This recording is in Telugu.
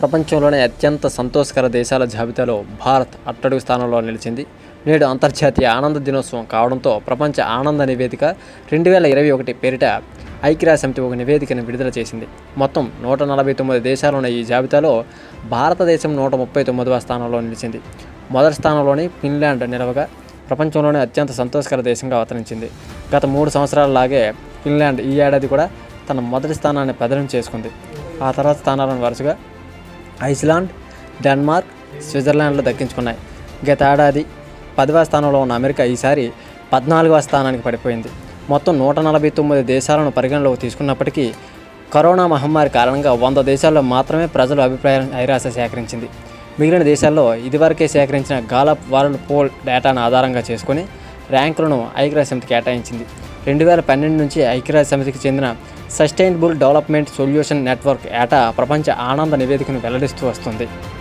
ప్రపంచంలోనే అత్యంత సంతోషకర దేశాల జాబితాలో భారత్ అట్టడుగు స్థానంలో నిలిచింది నేడు అంతర్జాతీయ ఆనంద దినోత్సవం కావడంతో ప్రపంచ ఆనంద నివేదిక రెండు వేల ఇరవై ఒకటి పేరిట ఐక్యరాజ్య సమితి ఒక నివేదికను విడుదల చేసింది మొత్తం నూట నలభై తొమ్మిది జాబితాలో ఈ జాబితాలో భారతదేశం నూట ముప్పై తొమ్మిదవ స్థానంలో నిలిచింది మొదటి స్థానంలోని ఫిన్లాండ్ నిలవగా ప్రపంచంలోనే అత్యంత సంతోషకర దేశంగా అవతరించింది గత మూడు సంవత్సరాలలాగే ఫిన్లాండ్ ఈ ఏడాది కూడా తన మొదటి స్థానాన్ని పదిలం చేసుకుంది ఆ తర్వాత స్థానాలను వరుసగా ఐస్లాండ్ డెన్మార్క్ స్విట్జర్లాండ్లు దక్కించుకున్నాయి గత ఏడాది పదవ స్థానంలో ఉన్న అమెరికా ఈసారి పద్నాలుగవ స్థానానికి పడిపోయింది మొత్తం నూట నలభై తొమ్మిది దేశాలను పరిగణలోకి తీసుకున్నప్పటికీ కరోనా మహమ్మారి కారణంగా వంద దేశాల్లో మాత్రమే ప్రజల అభిప్రాయం ఐరాస సేకరించింది మిగిలిన దేశాల్లో ఇదివరకే సేకరించిన గాలప్ వరల్డ్ పోల్ డేటాను ఆధారంగా చేసుకుని ర్యాంకులను ఐక్యరాజ్య సమితి కేటాయించింది రెండు వేల పన్నెండు నుంచి ఐక్యరాజ్య సమితికి చెందిన సస్టైనబుల్ డెవలప్మెంట్ సొల్యూషన్ నెట్వర్క్ ఏటా ప్రపంచ ఆనంద నివేదికను వెల్లడిస్తూ వస్తుంది